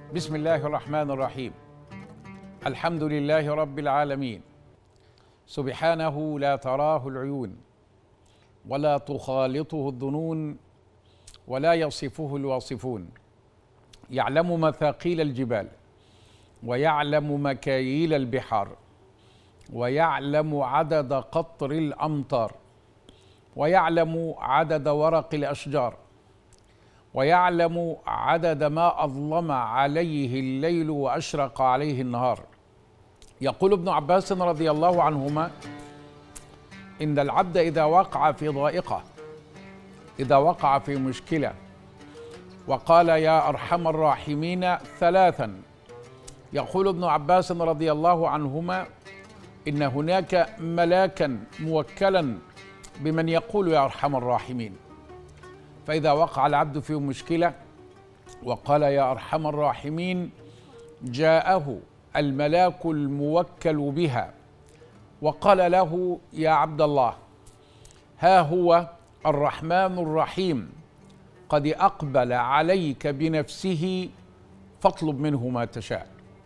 بسم الله الرحمن الرحيم الحمد لله رب العالمين سبحانه لا تراه العيون ولا تخالطه الظنون ولا يصفه الواصفون يعلم مثاقيل الجبال ويعلم مكاييل البحار ويعلم عدد قطر الامطار ويعلم عدد ورق الاشجار ويعلم عدد ما اظلم عليه الليل واشرق عليه النهار يقول ابن عباس رضي الله عنهما ان العبد اذا وقع في ضائقه اذا وقع في مشكله وقال يا ارحم الراحمين ثلاثا يقول ابن عباس رضي الله عنهما ان هناك ملاكا موكلا بمن يقول يا ارحم الراحمين فاذا وقع العبد في مشكله وقال يا ارحم الراحمين جاءه الملاك الموكل بها وقال له يا عبد الله ها هو الرحمن الرحيم قد اقبل عليك بنفسه فاطلب منه ما تشاء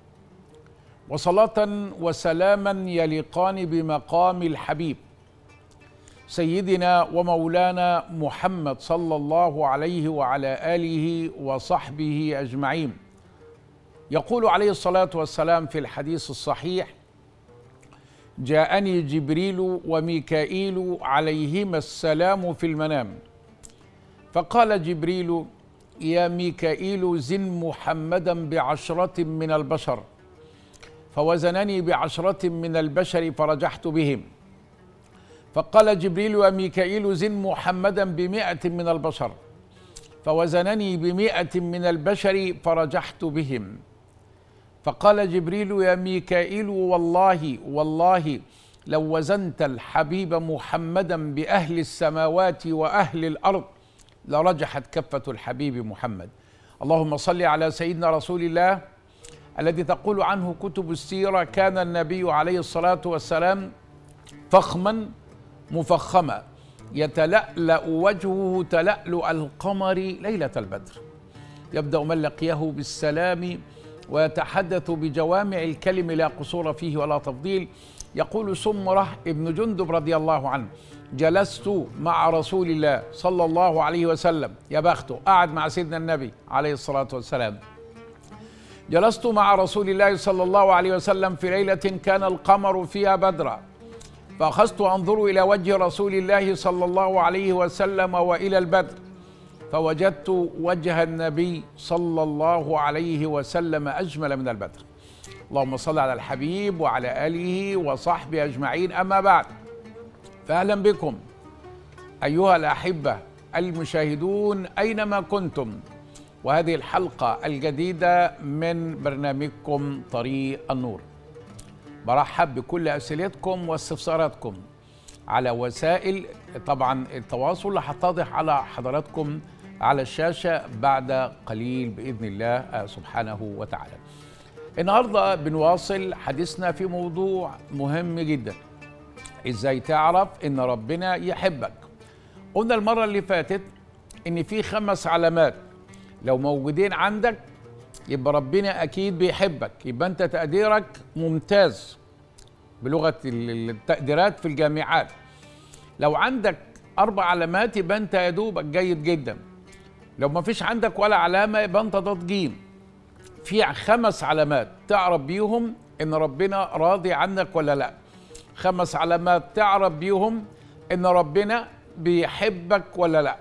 وصلاه وسلاما يليقان بمقام الحبيب سيدنا ومولانا محمد صلى الله عليه وعلى اله وصحبه اجمعين يقول عليه الصلاه والسلام في الحديث الصحيح جاءني جبريل وميكائيل عليهما السلام في المنام فقال جبريل يا ميكائيل زن محمدا بعشره من البشر فوزنني بعشره من البشر فرجحت بهم فقال جبريل وميكائيل زن محمدا بمائة من البشر فوزنني بمائة من البشر فرجحت بهم فقال جبريل يا ميكائيل والله والله لو وزنت الحبيب محمدا بأهل السماوات وأهل الأرض لرجحت كفة الحبيب محمد اللهم صل على سيدنا رسول الله الذي تقول عنه كتب السيرة كان النبي عليه الصلاة والسلام فخما مفخما يتلألأ وجهه تلألؤ القمر ليلة البدر يبدأ من لقيه بالسلام ويتحدث بجوامع الكلم لا قصور فيه ولا تفضيل يقول سمرة ابن جندب رضي الله عنه جلست مع رسول الله صلى الله عليه وسلم يا بخته قعد مع سيدنا النبي عليه الصلاة والسلام جلست مع رسول الله صلى الله عليه وسلم في ليلة كان القمر فيها بدرا فأخذت أنظر إلى وجه رسول الله صلى الله عليه وسلم وإلى البدر فوجدت وجه النبي صلى الله عليه وسلم أجمل من البدر اللهم صل على الحبيب وعلى آله وصحبه أجمعين أما بعد فأهلا بكم أيها الأحبة المشاهدون أينما كنتم وهذه الحلقة الجديدة من برنامجكم طريق النور برحب بكل اسئلتكم واستفساراتكم على وسائل طبعا التواصل اللي هتضح على حضراتكم على الشاشه بعد قليل باذن الله سبحانه وتعالى. النهارده بنواصل حديثنا في موضوع مهم جدا. ازاي تعرف ان ربنا يحبك؟ قلنا المره اللي فاتت ان في خمس علامات لو موجودين عندك يبقى ربنا اكيد بيحبك يبقى انت تقديرك ممتاز بلغه التقديرات في الجامعات لو عندك اربع علامات يبقى انت يا دوبك جيد جدا لو ما فيش عندك ولا علامه يبقى انت ضاد جيم في خمس علامات تعرف بيهم ان ربنا راضي عنك ولا لا خمس علامات تعرف بيهم ان ربنا بيحبك ولا لا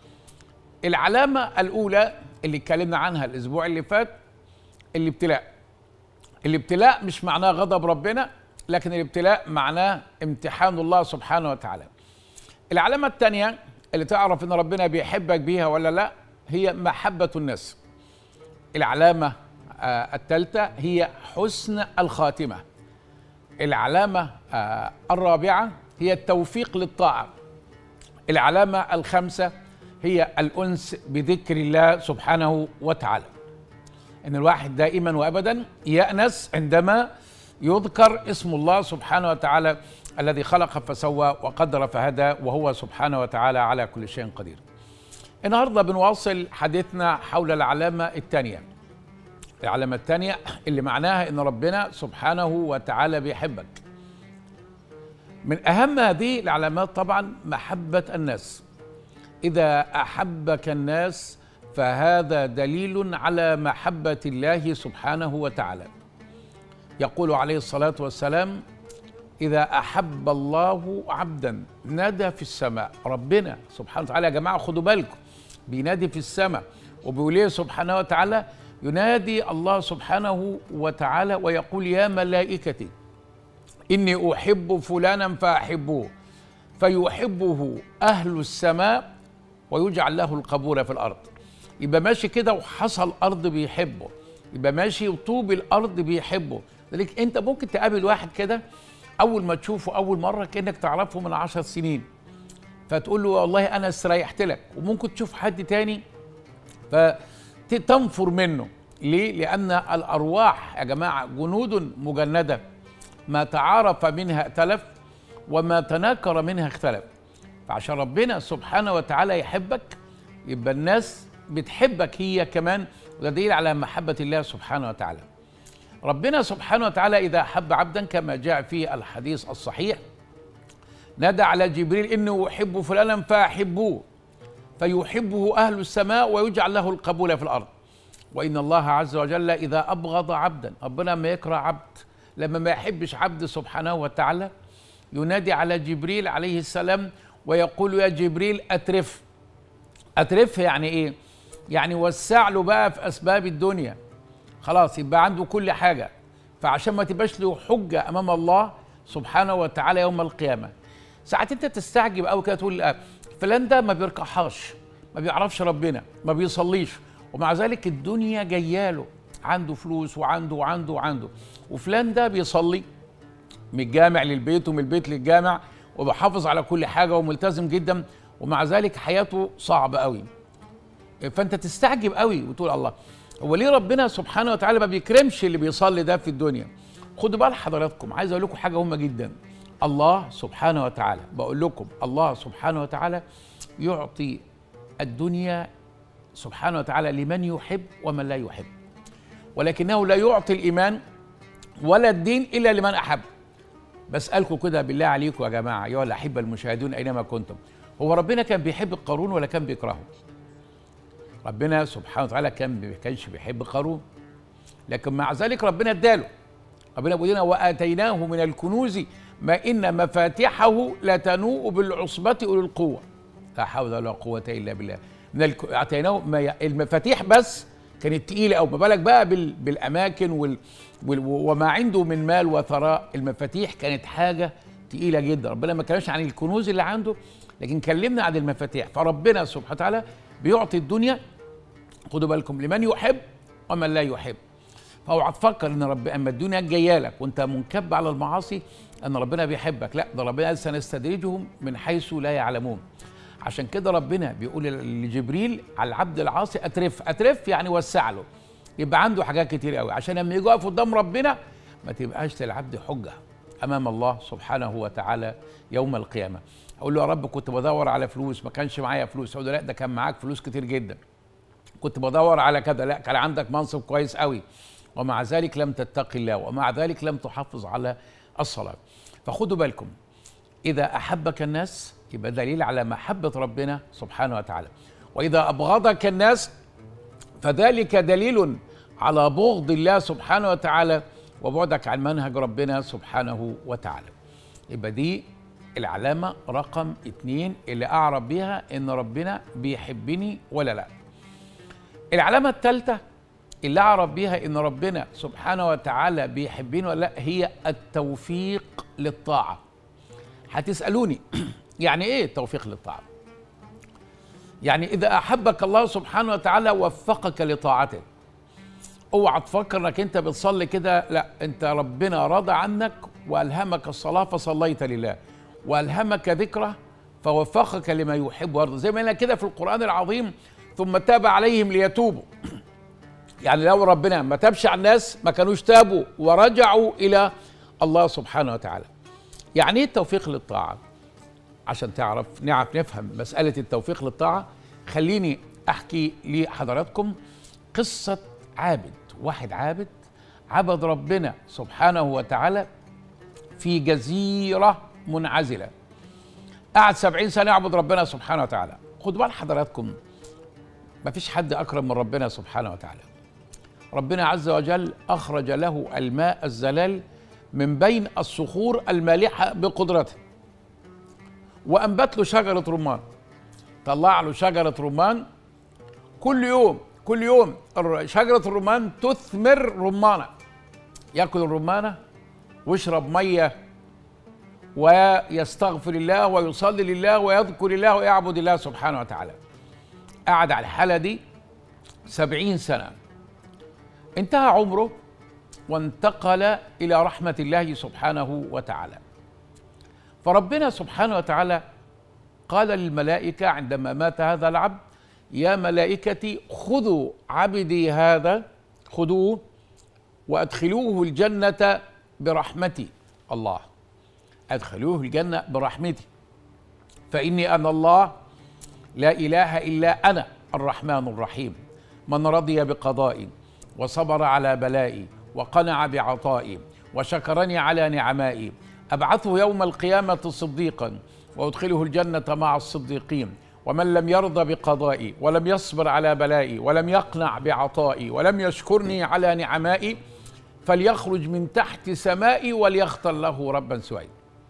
العلامه الاولى اللي اتكلمنا عنها الاسبوع اللي فات الابتلاء الابتلاء مش معناه غضب ربنا لكن الابتلاء معناه امتحان الله سبحانه وتعالى العلامة الثانية اللي تعرف ان ربنا بيحبك بيها ولا لا هي محبة الناس العلامة آه الثالثة هي حسن الخاتمة العلامة آه الرابعة هي التوفيق للطاعة العلامة الخامسة هي الأنس بذكر الله سبحانه وتعالى إن الواحد دائما وأبدا يأنس عندما يذكر اسم الله سبحانه وتعالى الذي خلق فسوى وقدر فهدى وهو سبحانه وتعالى على كل شيء قدير النهارده بنواصل حديثنا حول العلامة الثانية العلامة الثانية اللي معناها إن ربنا سبحانه وتعالى بيحبك من أهم هذه العلامات طبعا محبة الناس إذا أحبك الناس فهذا دليل على محبة الله سبحانه وتعالى يقول عليه الصلاة والسلام إذا أحب الله عبدا نادى في السماء ربنا سبحانه وتعالى يا جماعة خدوا بالكم بينادي في السماء وبيقول سبحانه وتعالى ينادي الله سبحانه وتعالى ويقول يا ملائكتي إني أحب فلانا فأحبوه فيحبه أهل السماء ويجعل له القبول في الأرض يبقى ماشي كده وحصل أرض بيحبه يبقى ماشي وطوب الأرض بيحبه لذلك أنت ممكن تقابل واحد كده أول ما تشوفه أول مرة كأنك تعرفه من عشر سنين فتقول له والله أنا استريحت لك وممكن تشوف حد تاني فتنفر منه ليه؟ لأن الأرواح يا جماعة جنود مجندة ما تعارف منها ائتلف وما تناكر منها اختلف فعشان ربنا سبحانه وتعالى يحبك يبقى الناس بتحبك هي كمان وده دليل على محبة الله سبحانه وتعالى ربنا سبحانه وتعالى إذا أحب عبدا كما جاء في الحديث الصحيح نادى على جبريل إنه أحب فلانا فأحبوه فيحبه أهل السماء ويجعل له القبول في الأرض وإن الله عز وجل إذا أبغض عبدا ربنا ما يكره عبد لما ما يحبش عبد سبحانه وتعالى ينادي على جبريل عليه السلام ويقول يا جبريل أترف أترف يعني إيه؟ يعني وسع له بقى في أسباب الدنيا خلاص يبقى عنده كل حاجة فعشان ما تبقاش له حجة أمام الله سبحانه وتعالى يوم القيامة ساعات أنت تستعجب أو كده تقول فلان ده ما بيركعهاش ما بيعرفش ربنا ما بيصليش ومع ذلك الدنيا جياله عنده فلوس وعنده وعنده وعنده وفلان ده بيصلي من الجامع للبيت ومن البيت للجامع وبيحافظ على كل حاجه وملتزم جدا ومع ذلك حياته صعبه قوي فانت تستعجب قوي وتقول الله هو ليه ربنا سبحانه وتعالى ما بيكرمش اللي بيصلي ده في الدنيا خدوا بال حضراتكم عايز اقول لكم حاجه مهمه جدا الله سبحانه وتعالى بقول لكم الله سبحانه وتعالى يعطي الدنيا سبحانه وتعالى لمن يحب ومن لا يحب ولكنه لا يعطي الايمان ولا الدين الا لمن احب بسالكم كده بالله عليكم يا جماعه ايها الاحبه المشاهدون اينما كنتم هو ربنا كان بيحب قارون ولا كان بيكرهه ربنا سبحانه وتعالى كان ما كانش بيحب قارون لكن مع ذلك ربنا اداله ربنا بيقول لنا واتيناه من الكنوز ما ان مفاتحه لتنوء بالعصبه اولي القوه لا حول ولا قوه الا بالله من الك... اتيناه ما المفاتيح بس كانت تقيله او ما بالك بقى بال... بالاماكن وال... وال... وما عنده من مال وثراء المفاتيح كانت حاجه تقيله جدا ربنا ما كانش عن الكنوز اللي عنده لكن كلمنا عن المفاتيح فربنا سبحانه وتعالى بيعطي الدنيا خدوا بالكم لمن يحب ومن لا يحب فاوعى تفكر ان رب اما الدنيا جايه لك وانت منكب على المعاصي ان ربنا بيحبك لا ده ربنا قال سنستدرجهم من حيث لا يعلمون عشان كده ربنا بيقول لجبريل على العبد العاصي اترف اترف يعني وسع له يبقى عنده حاجات كتير قوي عشان لما يجي يقف قدام ربنا ما تبقاش للعبد حجه امام الله سبحانه وتعالى يوم القيامه اقول له يا رب كنت بدور على فلوس ما كانش معايا فلوس اقول له لا ده كان معاك فلوس كتير جدا كنت بدور على كذا لا كان عندك منصب كويس قوي ومع ذلك لم تتقي الله ومع ذلك لم تحافظ على الصلاه فخدوا بالكم اذا احبك الناس يبقى دليل على محبه ربنا سبحانه وتعالى واذا ابغضك الناس فذلك دليل على بغض الله سبحانه وتعالى وبعدك عن منهج ربنا سبحانه وتعالى يبقى دي العلامة رقم اتنين اللي أعرف بيها إن ربنا بيحبني ولا لأ العلامة الثالثة اللي أعرف بيها إن ربنا سبحانه وتعالى بيحبني ولا لأ هي التوفيق للطاعة هتسألوني يعني إيه التوفيق للطاعة يعني إذا أحبك الله سبحانه وتعالى وفقك لطاعته اوعى تفكر انك انت بتصلي كده لا انت ربنا رضى عنك والهمك الصلاه فصليت لله والهمك ذكره فوفقك لما يحب ويرضى زي ما قلنا كده في القران العظيم ثم تاب عليهم ليتوبوا يعني لو ربنا ما تابش على الناس ما كانوش تابوا ورجعوا الى الله سبحانه وتعالى يعني ايه التوفيق للطاعه عشان تعرف نعرف نفهم مساله التوفيق للطاعه خليني احكي لحضراتكم قصه عابد واحد عابد عبد ربنا سبحانه وتعالى في جزيرة منعزلة قعد سبعين سنة يعبد ربنا سبحانه وتعالى خدوا بال حضراتكم ما فيش حد أكرم من ربنا سبحانه وتعالى ربنا عز وجل أخرج له الماء الزلال من بين الصخور المالحة بقدرته وأنبت له شجرة رمان طلع له شجرة رمان كل يوم كل يوم شجرة الرمان تثمر رمانة ياكل الرمانة ويشرب مية ويستغفر الله ويصلي لله ويذكر الله ويعبد الله سبحانه وتعالى قعد على الحالة دي سبعين سنة انتهى عمره وانتقل إلى رحمة الله سبحانه وتعالى فربنا سبحانه وتعالى قال للملائكة عندما مات هذا العبد يا ملائكتي خذوا عبدي هذا خذوه وادخلوه الجنة برحمتي الله ادخلوه الجنة برحمتي فإني أنا الله لا إله إلا أنا الرحمن الرحيم من رضي بقضائي وصبر على بلائي وقنع بعطائي وشكرني على نعمائي أبعثه يوم القيامة صديقا وأدخله الجنة مع الصديقين ومن لم يرضى بقضائي ولم يصبر على بلائي ولم يقنع بعطائي ولم يشكرني على نعمائي فليخرج من تحت سمائي وليختر له ربا سوي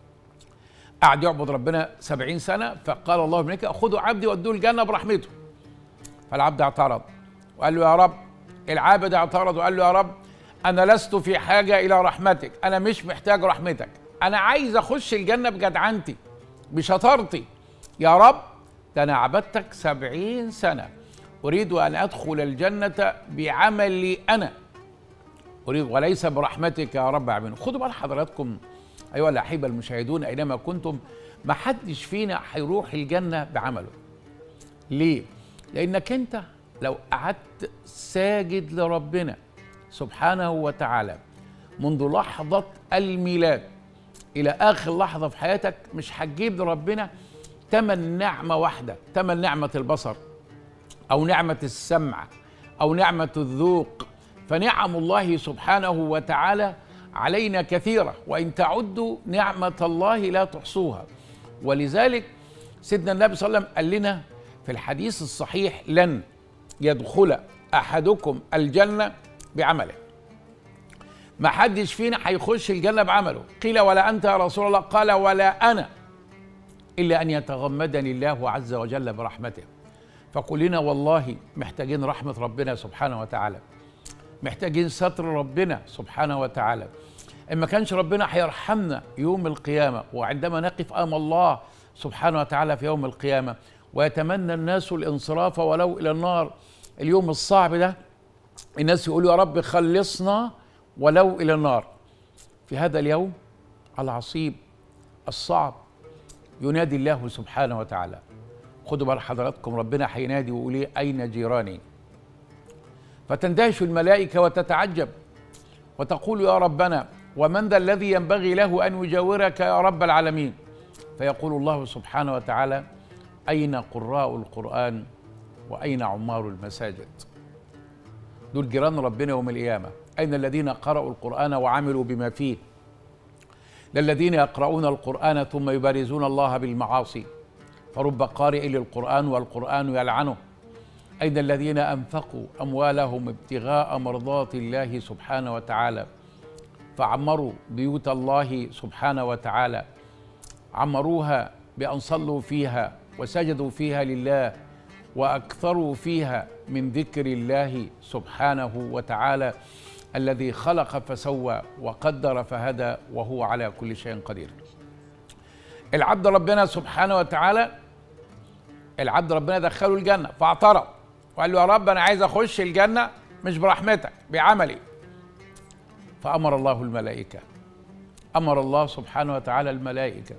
قعد يعبد ربنا سبعين سنة فقال الله منك خذوا عبدي وادوه الجنة برحمته فالعبد اعترض وقال له يا رب العابد اعترض وقال له يا رب أنا لست في حاجة إلى رحمتك أنا مش محتاج رحمتك أنا عايز أخش الجنة بجدعنتي بشطارتي يا رب ده أنا عبدتك سبعين سنة أريد أن أدخل الجنة بعملي أنا أريد وليس برحمتك يا رب العالمين خدوا بال حضراتكم أيها الأحبة المشاهدون أينما كنتم ما حدش فينا هيروح الجنة بعمله ليه؟ لأنك أنت لو قعدت ساجد لربنا سبحانه وتعالى منذ لحظة الميلاد إلى آخر لحظة في حياتك مش هتجيب لربنا تمن نعمة واحدة تمن نعمة البصر أو نعمة السمع أو نعمة الذوق فنعم الله سبحانه وتعالى علينا كثيرة وإن تعدوا نعمة الله لا تحصوها ولذلك سيدنا النبي صلى الله عليه وسلم قال لنا في الحديث الصحيح لن يدخل أحدكم الجنة بعمله ما حدش فينا هيخش الجنة بعمله قيل ولا أنت يا رسول الله قال ولا أنا إلا أن يتغمدني الله عز وجل برحمته فكلنا والله محتاجين رحمة ربنا سبحانه وتعالى محتاجين ستر ربنا سبحانه وتعالى إن ما كانش ربنا هيرحمنا يوم القيامة وعندما نقف أمام الله سبحانه وتعالى في يوم القيامة ويتمنى الناس الانصراف ولو إلى النار اليوم الصعب ده الناس يقولوا يا رب خلصنا ولو إلى النار في هذا اليوم العصيب الصعب ينادي الله سبحانه وتعالى خدوا بال حضراتكم ربنا هينادي ويقول ايه اين جيراني فتندهش الملائكه وتتعجب وتقول يا ربنا ومن ذا الذي ينبغي له ان يجاورك يا رب العالمين فيقول الله سبحانه وتعالى اين قراء القران واين عمار المساجد دول جيران ربنا يوم القيامه اين الذين قرأوا القران وعملوا بما فيه للذين يقرؤون القرآن ثم يبارزون الله بالمعاصي فرب قارئ للقرآن والقرآن يلعنه أين الذين أنفقوا أموالهم ابتغاء مرضات الله سبحانه وتعالى فعمروا بيوت الله سبحانه وتعالى عمروها بأن صلوا فيها وسجدوا فيها لله وأكثروا فيها من ذكر الله سبحانه وتعالى الذي خلق فسوى وقدر فهدى وهو على كل شيء قدير العبد ربنا سبحانه وتعالى العبد ربنا دخله الجنة فاعترض وقال له يا رب أنا عايز أخش الجنة مش برحمتك بعملي فأمر الله الملائكة أمر الله سبحانه وتعالى الملائكة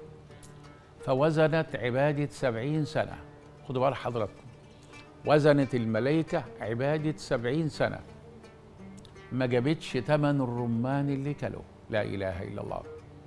فوزنت عبادة سبعين سنة خدوا بال حضراتكم وزنت الملائكة عبادة سبعين سنة ما جابتش تمن الرمان اللي كلوه لا اله الا الله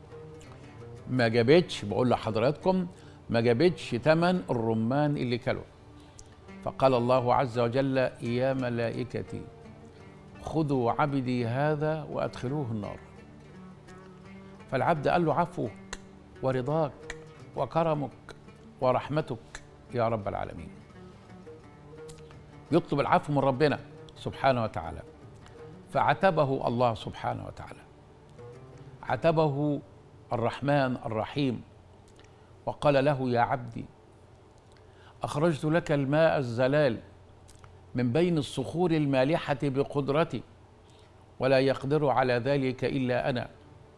ما جابتش بقول لحضراتكم ما جابتش تمن الرمان اللي كلوه فقال الله عز وجل يا ملائكتي خذوا عبدي هذا وادخلوه النار فالعبد قال له عفوك ورضاك وكرمك ورحمتك يا رب العالمين يطلب العفو من ربنا سبحانه وتعالى فعتبه الله سبحانه وتعالى عتبه الرحمن الرحيم وقال له يا عبدي اخرجت لك الماء الزلال من بين الصخور المالحه بقدرتي ولا يقدر على ذلك الا انا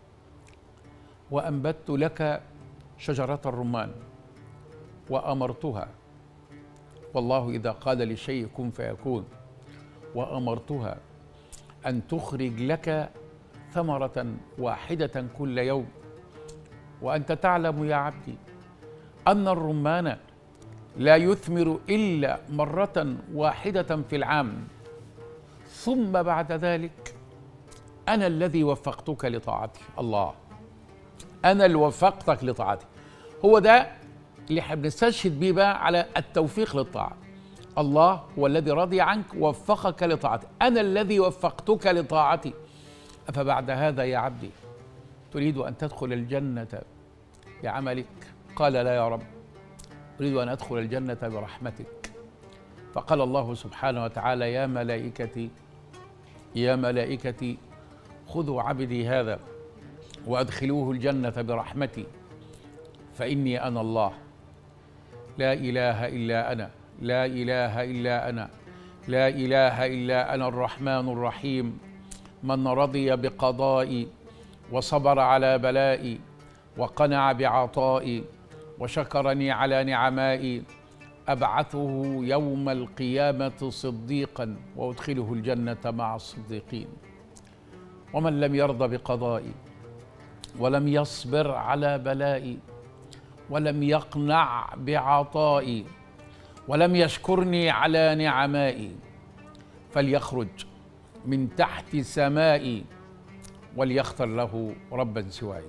وانبت لك شجره الرمان وامرتها والله اذا قال لشيء كن فيكون وامرتها ان تخرج لك ثمره واحده كل يوم وانت تعلم يا عبدي ان الرمان لا يثمر الا مره واحده في العام ثم بعد ذلك انا الذي وفقتك لطاعتي الله انا اللي وفقتك لطاعتي هو ده اللي احنا بنستشهد بيه بقى على التوفيق للطاعه الله هو الذي رضي عنك وفقك لطاعتي انا الذي وفقتك لطاعتي افبعد هذا يا عبدي تريد ان تدخل الجنه بعملك قال لا يا رب اريد ان ادخل الجنه برحمتك فقال الله سبحانه وتعالى يا ملائكتي يا ملائكتي خذوا عبدي هذا وادخلوه الجنه برحمتي فاني انا الله لا اله الا انا لا اله الا انا لا اله الا انا الرحمن الرحيم من رضي بقضائي وصبر على بلائي وقنع بعطائي وشكرني على نعمائي ابعثه يوم القيامه صديقا وادخله الجنه مع الصديقين ومن لم يرضى بقضائي ولم يصبر على بلائي ولم يقنع بعطائي ولم يشكرني على نعمائي فليخرج من تحت سمائي وليختر له ربا سواي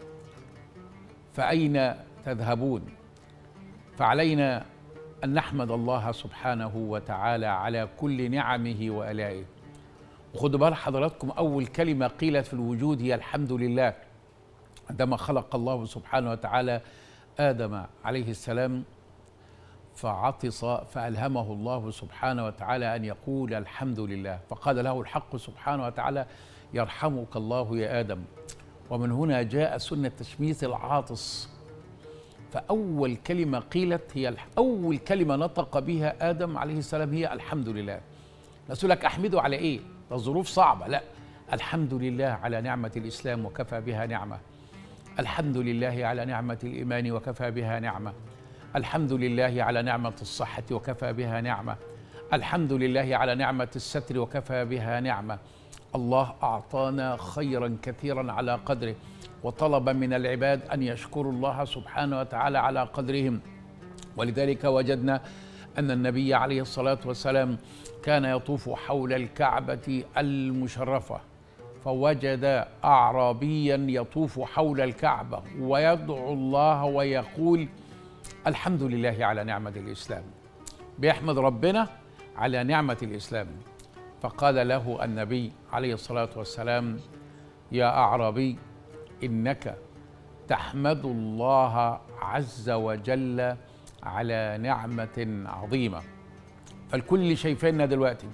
فأين تذهبون فعلينا أن نحمد الله سبحانه وتعالى على كل نعمه وآلائه وخدوا بال حضراتكم أول كلمة قيلت في الوجود هي الحمد لله عندما خلق الله سبحانه وتعالى آدم عليه السلام فعطس فألهمه الله سبحانه وتعالى أن يقول الحمد لله فقال له الحق سبحانه وتعالى يرحمك الله يا آدم ومن هنا جاء سنة تشميس العاطس فأول كلمة قيلت هي أول كلمة نطق بها آدم عليه السلام هي الحمد لله لك أحمده على إيه؟ الظروف صعبة لا الحمد لله على نعمة الإسلام وكفى بها نعمة الحمد لله على نعمة الإيمان وكفى بها نعمة الحمد لله على نعمة الصحة وكفى بها نعمة الحمد لله على نعمة الستر وكفى بها نعمة الله أعطانا خيرا كثيرا على قدره وطلب من العباد أن يشكروا الله سبحانه وتعالى على قدرهم ولذلك وجدنا أن النبي عليه الصلاة والسلام كان يطوف حول الكعبة المشرفة فوجد أعرابيا يطوف حول الكعبة ويدعو الله ويقول الحمد لله على نعمة الإسلام بيحمد ربنا على نعمة الإسلام فقال له النبي عليه الصلاة والسلام يا أعرابي إنك تحمد الله عز وجل على نعمة عظيمة فالكل شايفيننا دلوقتي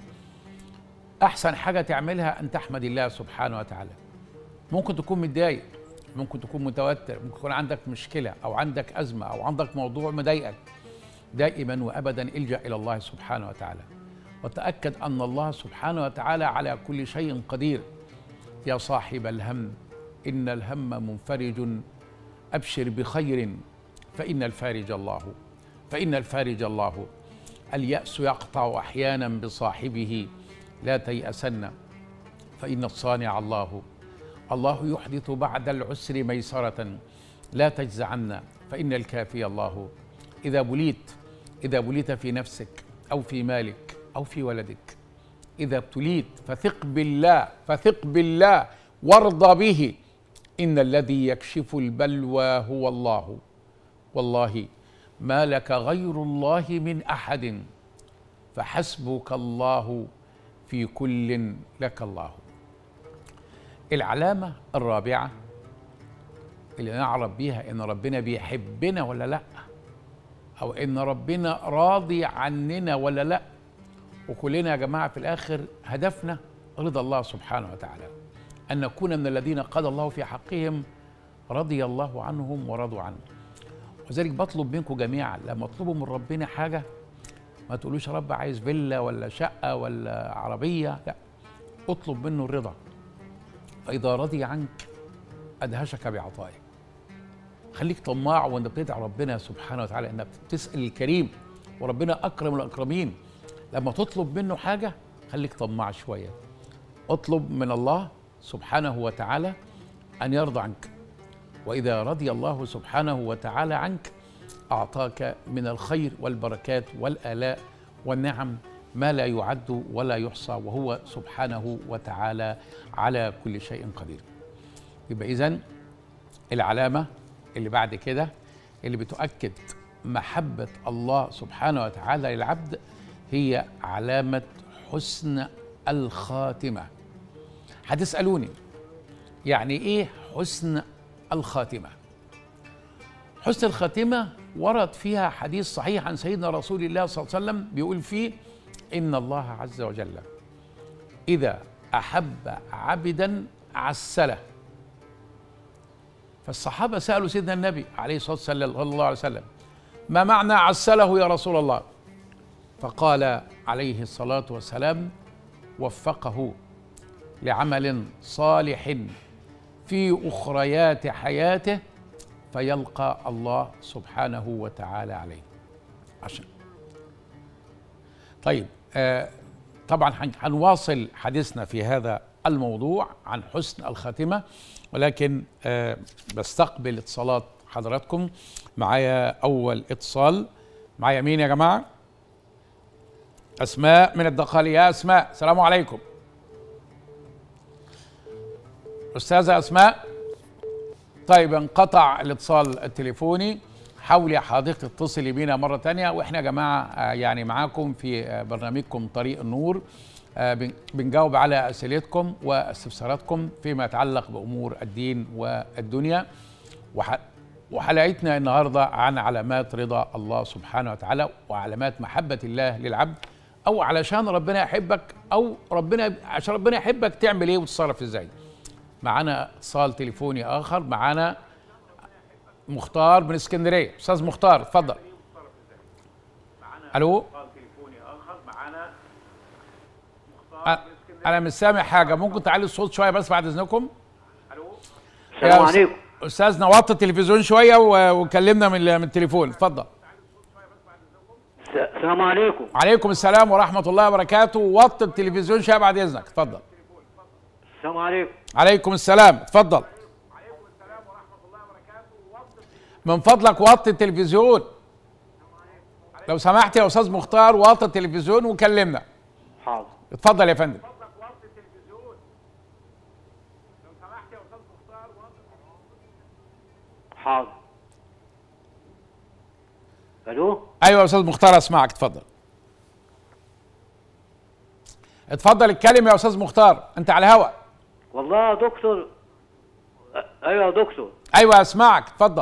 أحسن حاجة تعملها أن تحمد الله سبحانه وتعالى ممكن تكون متضايق ممكن تكون متوتر ممكن يكون عندك مشكلة أو عندك أزمة أو عندك موضوع مضايقك دائما وأبدا الجأ إلى الله سبحانه وتعالى وتأكد أن الله سبحانه وتعالى على كل شيء قدير يا صاحب الهم إن الهم منفرج أبشر بخير فإن الفارج الله فإن الفارج الله اليأس يقطع أحيانا بصاحبه لا تيأسن فإن الصانع الله الله يحدث بعد العسر ميسرة لا تجزعن فإن الكافي الله إذا بليت إذا بليت في نفسك أو في مالك أو في ولدك إذا ابتليت فثق بالله فثق بالله وارض به إن الذي يكشف البلوى هو الله والله ما لك غير الله من أحد فحسبك الله في كل لك الله العلامة الرابعة اللي نعرف بيها ان ربنا بيحبنا ولا لا او ان ربنا راضي عننا ولا لا وكلنا يا جماعة في الاخر هدفنا رضا الله سبحانه وتعالى ان نكون من الذين قال الله في حقهم رضي الله عنهم ورضوا عنه وذلك بطلب منكم جميعا لما اطلبوا من ربنا حاجة ما تقولوش يا رب عايز فيلا ولا شقة ولا عربية لا اطلب منه الرضا فإذا رضي عنك أدهشك بعطائه خليك طماع وانت بتدعي ربنا سبحانه وتعالى انك بتسأل الكريم وربنا أكرم الأكرمين لما تطلب منه حاجة خليك طماع شوية اطلب من الله سبحانه وتعالى أن يرضى عنك وإذا رضي الله سبحانه وتعالى عنك أعطاك من الخير والبركات والآلاء والنعم ما لا يعد ولا يحصى وهو سبحانه وتعالى على كل شيء قدير يبقى إذن العلامة اللي بعد كده اللي بتؤكد محبة الله سبحانه وتعالى للعبد هي علامة حسن الخاتمة هتسألوني يعني إيه حسن الخاتمة حسن الخاتمة ورد فيها حديث صحيح عن سيدنا رسول الله صلى الله عليه وسلم بيقول فيه إن الله عز وجل إذا أحب عبدا عسله فالصحابة سألوا سيدنا النبي عليه الصلاة والسلام صلى الله عليه وسلم ما معنى عسله يا رسول الله فقال عليه الصلاة والسلام وفقه لعمل صالح في أخريات حياته فيلقى الله سبحانه وتعالى عليه عشان طيب آه طبعا هنواصل حديثنا في هذا الموضوع عن حسن الخاتمه ولكن آه بستقبل اتصالات حضراتكم معايا اول اتصال معايا مين يا جماعه اسماء من الدقهليه يا اسماء السلام عليكم استاذه اسماء طيب انقطع الاتصال التليفوني حاولي يا حضرتك تتصلي بينا مرة تانية واحنا يا جماعة يعني معاكم في برنامجكم طريق النور بنجاوب على أسئلتكم واستفساراتكم فيما يتعلق بأمور الدين والدنيا وحلقتنا النهاردة عن علامات رضا الله سبحانه وتعالى وعلامات محبة الله للعبد أو علشان ربنا يحبك أو ربنا عشان ربنا يحبك تعمل إيه وتتصرف إزاي معانا اتصال تليفوني آخر معانا مختار من اسكندريه استاذ مختار اتفضل الو انا مش سامع حاجه ممكن تعلي الصوت شويه بس بعد اذنكم السلام عليكم استاذنا وطي التلفزيون شويه وكلمنا من من التليفون اتفضل السلام عليكم عليكم السلام ورحمه الله وبركاته وطي التلفزيون شويه بعد اذنك اتفضل السلام عليكم عليكم السلام اتفضل من فضلك وطي التلفزيون لو سمحت يا استاذ مختار وطي التلفزيون وكلمنا حاضر اتفضل يا فندم حاضر الو ايوه يا استاذ مختار اسمعك اتفضل اتفضل اتكلم يا استاذ مختار انت على الهوا والله يا دكتور أ- ايوه يا دكتور ايوه اسمعك اتفضل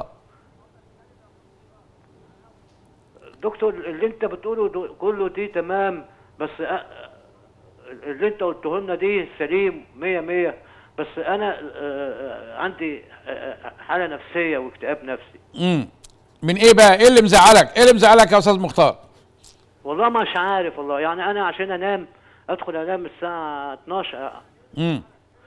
دكتور اللي انت بتقوله دو- كله دي تمام بس أ- اللي انت قلته لنا دي سليم مية مية بس انا آه، آه، عندي آه، حالة نفسية واكتئاب نفسي امم من ايه بقى ايه اللي مزعلك ايه اللي مزعلك يا استاذ مختار والله مش عارف والله يعني انا عشان انام ادخل انام الساعة 12 امم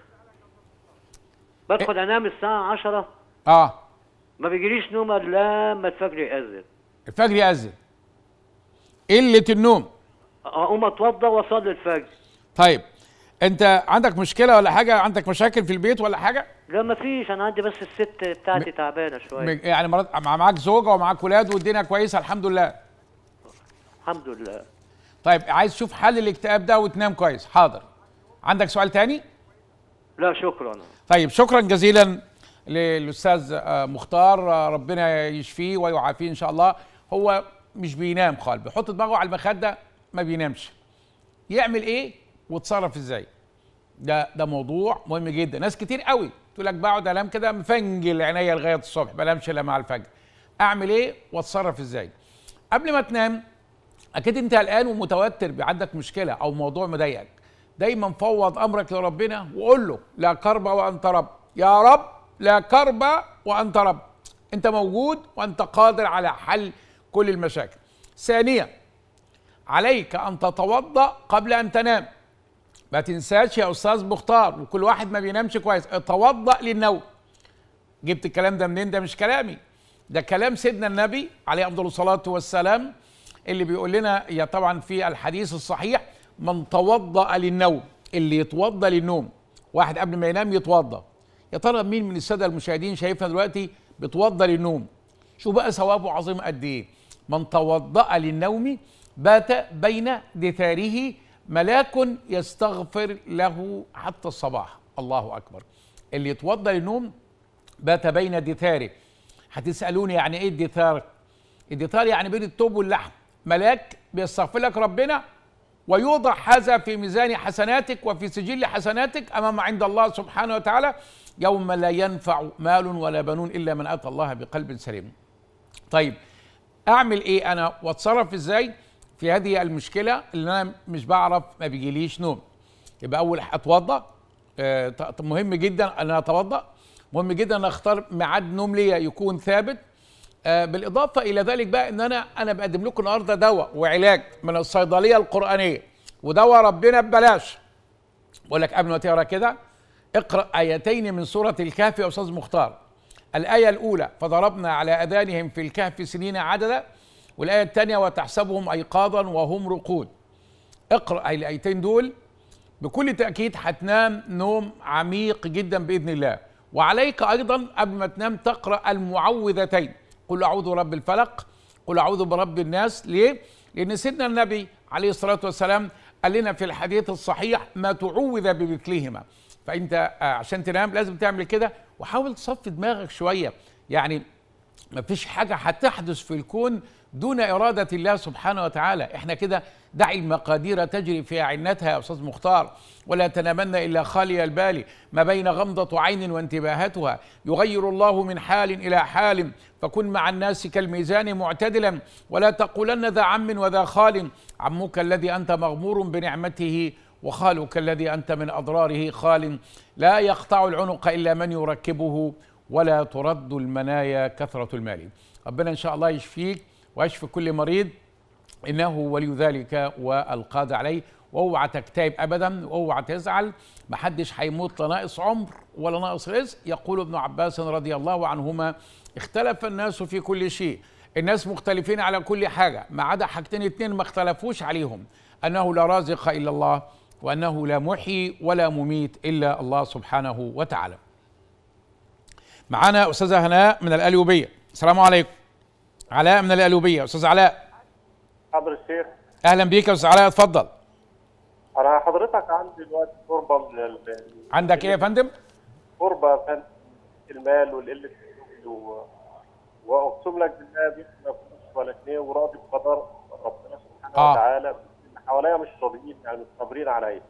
بدخل انام الساعة 10 اه ما بيجيليش نوم الا لما الفجر يأذن الفجر يأذن قلة النوم اقوم اتوضى واصلي الفجر طيب انت عندك مشكلة ولا حاجة عندك مشاكل في البيت ولا حاجة لا ما فيش انا عندي بس الست بتاعتي تعبانه شويه م- يعني مرات مع- معاك زوجة ومعاك ولاد والدنيا كويسة الحمد لله الحمد لله طيب عايز تشوف حل الاكتئاب ده وتنام كويس حاضر عندك سؤال تاني لا شكرا طيب شكرا جزيلا للاستاذ آه، مختار آه، ربنا يشفيه ويعافيه ان شاء الله هو مش بينام خالص بيحط دماغه على المخده ما بينامش يعمل ايه وتصرف ازاي ده ده موضوع مهم جدا ناس كتير قوي تقول لك بقعد انام كده مفنجل عينيا لغايه الصبح بنامش الا مع الفجر اعمل ايه واتصرف ازاي قبل ما تنام اكيد انت قلقان ومتوتر عندك مشكله او موضوع مضايقك دايما فوض امرك لربنا وقول له لا كرب وانت رب يا رب لا كرب وانت رب انت موجود وانت قادر على حل كل المشاكل ثانيا عليك ان تتوضا قبل ان تنام ما تنساش يا استاذ مختار وكل واحد ما بينامش كويس اتوضا للنوم جبت الكلام ده منين ده مش كلامي ده كلام سيدنا النبي عليه افضل الصلاه والسلام اللي بيقول لنا يا طبعا في الحديث الصحيح من توضا للنوم اللي يتوضا للنوم واحد قبل ما ينام يتوضا يا ترى مين من الساده المشاهدين شايفنا دلوقتي بتوضا للنوم شوف بقى ثوابه عظيم قد ايه من توضا للنوم بات بين دثاره ملاك يستغفر له حتى الصباح الله اكبر اللي يتوضا للنوم بات بين دثاره هتسالوني يعني ايه الدثار الدثار يعني بين التوب واللحم ملاك بيستغفر لك ربنا ويوضع هذا في ميزان حسناتك وفي سجل حسناتك امام عند الله سبحانه وتعالى يوم لا ينفع مال ولا بنون الا من اتى الله بقلب سليم. طيب اعمل ايه انا واتصرف ازاي في هذه المشكله اللي انا مش بعرف ما بيجيليش نوم. يبقى اول اتوضا آه مهم جدا ان انا اتوضا مهم جدا ان اختار ميعاد نوم ليا يكون ثابت آه بالاضافه الى ذلك بقى ان انا انا بقدم لكم النهارده دواء وعلاج من الصيدليه القرانيه ودواء ربنا ببلاش بقول لك قبل ما تقرا كده اقرا ايتين من سوره الكهف يا استاذ مختار الايه الاولى فضربنا على اذانهم في الكهف سنين عددا والايه الثانيه وتحسبهم ايقاظا وهم رقود اقرا الايتين دول بكل تاكيد هتنام نوم عميق جدا باذن الله وعليك ايضا قبل ما تنام تقرا المعوذتين قل اعوذ برب الفلق قل اعوذ برب الناس ليه لان سيدنا النبي عليه الصلاه والسلام قال لنا في الحديث الصحيح ما تعوذ بمثلهما فانت عشان تنام لازم تعمل كده وحاول تصفي دماغك شويه يعني ما فيش حاجه هتحدث في الكون دون اراده الله سبحانه وتعالى احنا كده دع المقادير تجري في اعنتها يا استاذ مختار ولا تنامن الا خالي البال ما بين غمضه عين وانتباهاتها يغير الله من حال الى حال فكن مع الناس كالميزان معتدلا ولا تقولن ذا عم وذا خال عمك الذي انت مغمور بنعمته وخالك الذي انت من اضراره خال لا يقطع العنق الا من يركبه ولا ترد المنايا كثره المال ربنا ان شاء الله يشفيك ويشفي كل مريض انه ولي ذلك والقادر عليه واوعى تكتئب ابدا واوعى تزعل محدش هيموت لا ناقص عمر ولا ناقص رزق يقول ابن عباس رضي الله عنهما اختلف الناس في كل شيء الناس مختلفين على كل حاجه ما عدا حاجتين اتنين ما اختلفوش عليهم انه لا رازق الا الله وانه لا محيي ولا مميت الا الله سبحانه وتعالى معانا استاذه هناء من الاليوبيه السلام عليكم علاء من الالوبيه استاذ علاء حضر الشيخ اهلا بيك يا استاذ علاء اتفضل انا حضرتك عندي دلوقتي قربه من ال... عندك ايه يا فندم قربه فن المال والقله الشغل و... واقسم لك بالله بيت ما فلوس ولا جنيه وراضي بقدر ربنا سبحانه آه. وتعالى اللي حواليا مش راضيين يعني مش صابرين عليا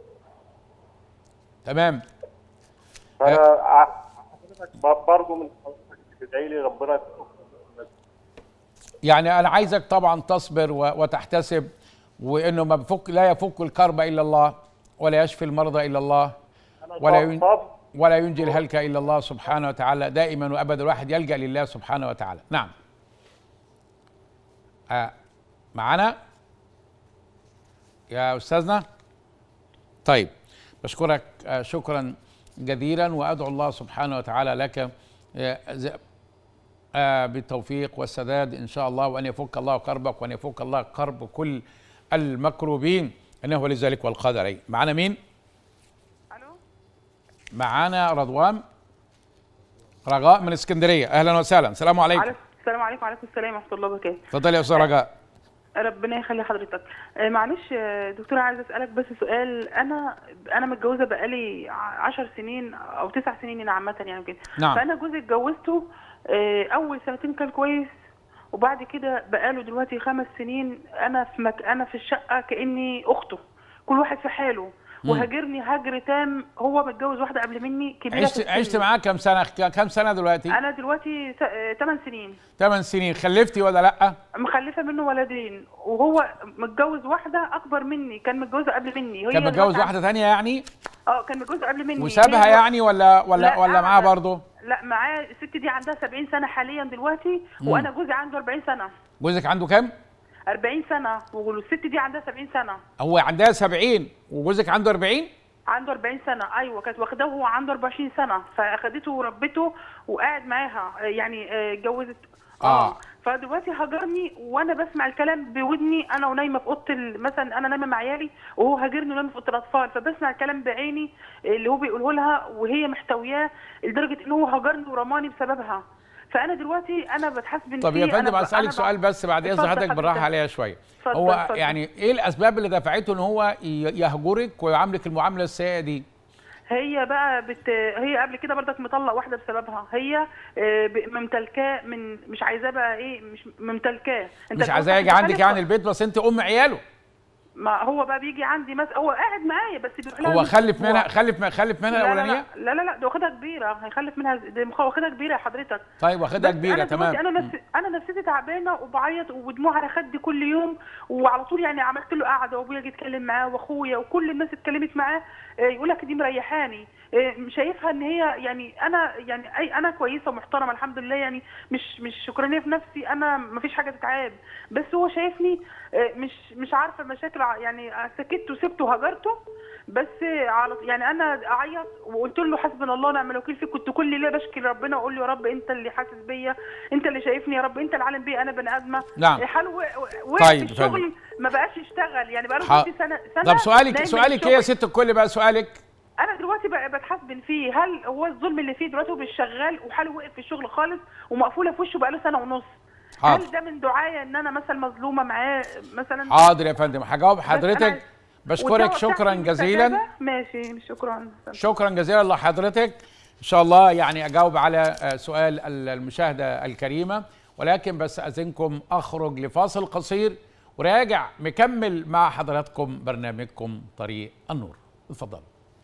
تمام فانا ع- حضرتك ب- برجو من حضرتك تدعي لي ربنا يكون يعني انا عايزك طبعا تصبر و- وتحتسب وانه ما بفك لا يفك الكرب الا الله ولا يشفي المرضى الا الله ولا ين... صابر ولا ينجي الهلك الا الله سبحانه وتعالى دائما وابدا الواحد يلجا لله سبحانه وتعالى نعم آه معانا يا استاذنا طيب بشكرك آه شكرا جزيلا وادعو الله سبحانه وتعالى لك آه ز- آه بالتوفيق والسداد ان شاء الله وان يفك الله كربك وان يفك الله كرب كل المكروبين انه ولي ذلك والقادر عليه معانا مين الو معانا رضوان رجاء من اسكندريه اهلا وسهلا السلام عليكم عليكم السلام عليكم وعليكم السلام ورحمه الله وبركاته اتفضلي يا استاذ رجاء ربنا يخلي حضرتك آه، معلش آه، دكتوره عايزه اسالك بس سؤال انا انا متجوزه بقالي ع- عشر سنين او تسع سنين أنا عامه يعني كده نعم. فانا جوزي اتجوزته آه، اول سنتين كان كويس وبعد كده بقاله دلوقتي خمس سنين انا في مك... انا في الشقه كاني اخته كل واحد في حاله وهاجرني هجر تام هو متجوز واحده قبل مني كبيره في عشت السن. عشت معاه كام سنه كام سنه دلوقتي انا دلوقتي 8 سنين 8 سنين خلفتي ولا لا مخلفه منه ولدين وهو متجوز واحده اكبر مني كان متجوزه قبل مني هي كان متجوز دلوقتي واحده ثانيه يعني اه كان متجوز قبل مني وسابها هي- يعني ولا ولا لا، ولا معاه أبداً. برضه لا معاه الست دي عندها 70 سنه حاليا دلوقتي وانا جوزي عنده 40 سنه جوزك عنده كام 40 سنه والست دي عندها 70 سنه هو عندها 70 وجوزك عنده 40 عنده 40 سنه ايوه كانت واخداه وهو عنده 24 سنه فاخدته وربته وقاعد معاها آه، يعني آه، اتجوزت آه. فدلوقتي هاجرني وانا بسمع الكلام بودني انا ونايمه في اوضه ال- مثلا انا نايمه مع عيالي وهو هاجرني ونايمه في اوضه الاطفال فبسمع الكلام بعيني اللي هو بيقوله لها وهي محتوياه لدرجه ان هو هاجرني ورماني بسببها فانا دلوقتي انا بتحاسب طب يا فندم اسالك سؤال بس بعد اذن اتفضل حضرتك بالراحه حضرتك. عليها شويه اتفضل، هو اتفضل. يعني ايه الاسباب اللي دفعته ان هو ي- يهجرك ويعاملك المعامله السيئه دي هي بقى بت... هي قبل كده برضك مطلق واحده بسببها هي آه، ب- ممتلكاه من مش عايزاه بقى ايه مش ممتلكاه انت مش عايزاه يجي عندك يعني البيت بس انت ام عياله ما هو بقى بيجي عندي مثلا هو قاعد معايا بس بيروح لها هو نص خلف أسبوع. منها خلف خلف منها لا لا الاولانيه لا لا لا لا ده واخدها كبيره هيخلف منها ده مخ- واخدها كبيره يا حضرتك طيب واخدها بس كبيره أنا دلوقتي تمام انا نفسي انا نفسيتي تعبانه وبعيط ودموع على خدي كل يوم وعلى طول يعني عملت له قعده وابويا جه اتكلم معاه واخويا وكل الناس اتكلمت معاه يقول لك دي مريحاني آه، شايفها ان هي يعني انا يعني اي انا كويسه ومحترمه الحمد لله يعني مش مش شكرانيه في نفسي انا ما فيش حاجه تتعاب بس هو شايفني آه، مش مش عارفه مشاكل ع- يعني سكت وسبته وهجرته بس على يعني انا اعيط وقلت له حسبنا الله ونعم الوكيل فيك كنت كل ليله بشكي ربنا واقول له يا رب انت اللي حاسس بيا انت اللي شايفني يا رب انت اللي عالم بيا انا بني ادمه نعم. حاله وقف طيب، في فندم. الشغل ما بقاش يشتغل يعني بقى ح- له سنه سنه طب سؤالك نايم من سؤالك ايه يا الشغل. ست الكل بقى سؤالك انا دلوقتي بقى بتحاسبن فيه هل هو الظلم اللي فيه دلوقتي هو مش شغال وحاله وقف في الشغل خالص ومقفوله في وشه بقاله سنه ونص حاضر. هل ده من دعايه ان انا مثلا مظلومه معاه مثلا حاضر يا فندم هجاوب بس حضرتك أنا- بشكرك والدعوة شكرا بتاعتي جزيلا مستجابة؟ ماشي شكرا شكرا جزيلا لحضرتك ان شاء الله يعني اجاوب على آه، سؤال ال- المشاهده الكريمه ولكن بس اذنكم اخرج لفاصل قصير وراجع مكمل مع حضراتكم برنامجكم طريق النور اتفضل